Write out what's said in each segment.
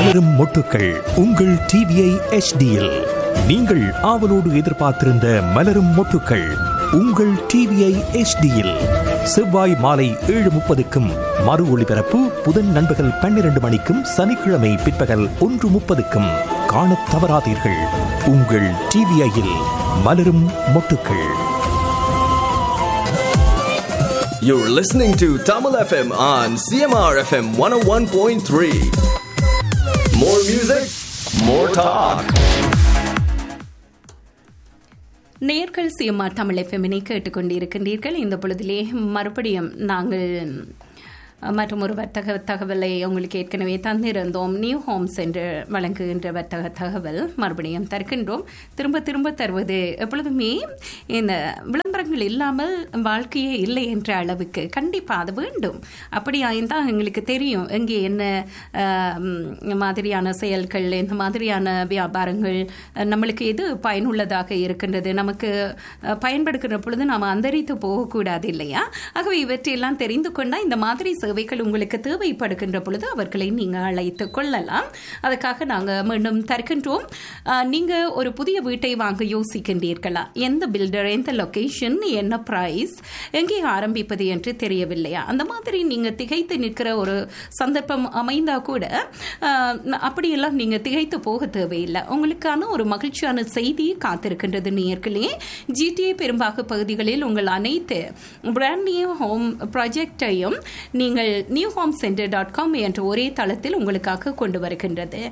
மலரும் மொட்டுக்கள் உங்கள் டிவிஐ எச்டியில் நீங்கள் ஆவலோடு எதிர்பார்த்திருந்த மலரும் மொட்டுக்கள் உங்கள் டிவிஐ எச்டியில் செவ்வாய் மாலை ஏழு முப்பதுக்கும் மறு ஒளிபரப்பு புதன் நண்பகல் பன்னிரண்டு மணிக்கும் சனிக்கிழமை பிற்பகல் ஒன்று முப்பதுக்கும் காணத் தவறாதீர்கள் உங்கள் டிவிஐயில் மலரும் மொட்டுக்கள் You're listening to Tamil FM on CMR FM 101.3. More music, more talk. நேர்கள் சிஎம்ஆ தமிழ் எஃப்எம்மினை கேட்டுக்கொண்டிருக்கின்றீர்கள் இந்த பொழுதிலே மறுபடியும் நாங்கள் மற்றும் ஒரு வர்த்தக தகவலை உங்களுக்கு ஏற்கனவே தந்திருந்தோம் நியூ ஹோம்ஸ் என்று வழங்குகின்ற வர்த்தக தகவல் மறுபடியும் தருகின்றோம் திரும்ப திரும்ப தருவது எப்பொழுதுமே இந்த விளம்பரங்கள் இல்லாமல் வாழ்க்கையே இல்லை என்ற அளவுக்கு கண்டிப்பாக அது வேண்டும் அப்படி ஆயிருந்தால் எங்களுக்கு தெரியும் எங்கே என்ன மாதிரியான செயல்கள் எந்த மாதிரியான வியாபாரங்கள் நம்மளுக்கு எது பயனுள்ளதாக இருக்கின்றது நமக்கு பயன்படுகிற பொழுது நாம் அந்தரித்து போகக்கூடாது இல்லையா ஆகவே இவற்றையெல்லாம் தெரிந்து கொண்டால் இந்த மாதிரி சேவைகள் உங்களுக்கு தேவைப்படுகின்ற பொழுது அவர்களை நீங்கள் அழைத்து கொள்ளலாம் அதுக்காக நாங்கள் மீண்டும் தருகின்றோம் நீங்கள் ஒரு புதிய வீட்டை வாங்க யோசிக்கின்றீர்களா எந்த பில்டர் எந்த லொக்கேஷன் என்ன ப்ரைஸ் எங்கே ஆரம்பிப்பது என்று தெரியவில்லையா அந்த மாதிரி நீங்கள் திகைத்து நிற்கிற ஒரு சந்தர்ப்பம் அமைந்தா கூட அப்படியெல்லாம் நீங்கள் திகைத்து போக தேவையில்லை உங்களுக்கான ஒரு மகிழ்ச்சியான செய்தி காத்திருக்கின்றது நேர்களே ஜிடிஏ பெரும்பாக பகுதிகளில் உங்கள் அனைத்து பிராண்ட் நியூ ஹோம் ப்ராஜெக்டையும் நீங்கள் new home centre dot com என்ற ஒரே தளத்தில் உங்களுக்காக கொண்டு வருகின்றது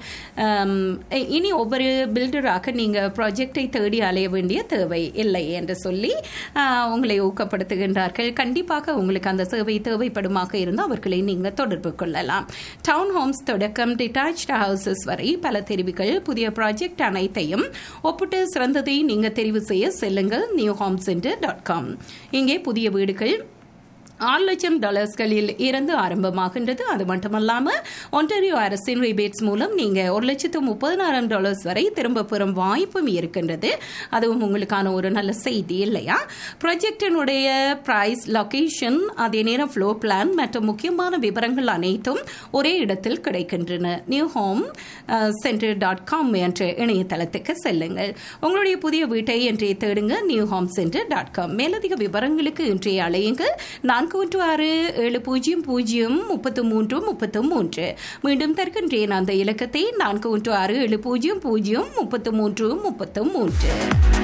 இனி ஒவ்வொரு பில்டராக நீங்கள் ப்ராஜெக்டை தேடி அலைய வேண்டிய தேவை இல்லை என்று சொல்லி உங்களை ஊக்கப்படுத்துகின்றார்கள் கண்டிப்பாக உங்களுக்கு அந்த சேவை தேவைப்படுமாக இருந்தால் அவர்களை நீங்கள் தொடர்பு கொள்ளலாம் டவுன் ஹோம்ஸ் தொடக்கம் டிட்டாச் ஹவுசஸ் வரை பல தெரிவுகள் புதிய ப்ராஜெக்ட் அனைத்தையும் ஒப்பிட்டு சிறந்ததை நீங்கள் தெரிவு செய்ய செல்லுங்கள் new home centre dot com இங்கே புதிய வீடுகள் ஆறு லட்சம் டாலர்ஸ்களில் இருந்து ஆரம்பமாகின்றது அது மட்டுமல்லாமல் ஒன்டாரியோ அரசின் ரிபேட்ஸ் மூலம் நீங்கள் ஒரு லட்சத்து முப்பதினாயிரம் டாலர்ஸ் வரை திரும்ப பெறும் வாய்ப்பும் இருக்கின்றது அதுவும் உங்களுக்கான ஒரு நல்ல செய்தி இல்லையா ப்ராஜெக்டினுடைய ப்ரைஸ் லொகேஷன் அதே நேரம் ஃப்ளோ பிளான் மற்றும் முக்கியமான விவரங்கள் அனைத்தும் ஒரே இடத்தில் கிடைக்கின்றன new home centre dot com என்ற இணையதளத்துக்கு செல்லுங்கள் உங்களுடைய புதிய வீட்டை இன்றைய தேடுங்க new home centre dot com மேலதிக விவரங்களுக்கு இன்றைய அலையுங்கள் நான்கு ஒன்று ஆறு ஏழு பூஜ்ஜியம் பூஜ்ஜியம் முப்பத்து மூன்று முப்பத்து மூன்று மீண்டும் தருகின்றேன் அந்த இலக்கத்தை நான்கு ஒன்று ஆறு ஏழு பூஜ்ஜியம் பூஜ்ஜியம் முப்பத்து மூன்று முப்பத்து மூன்று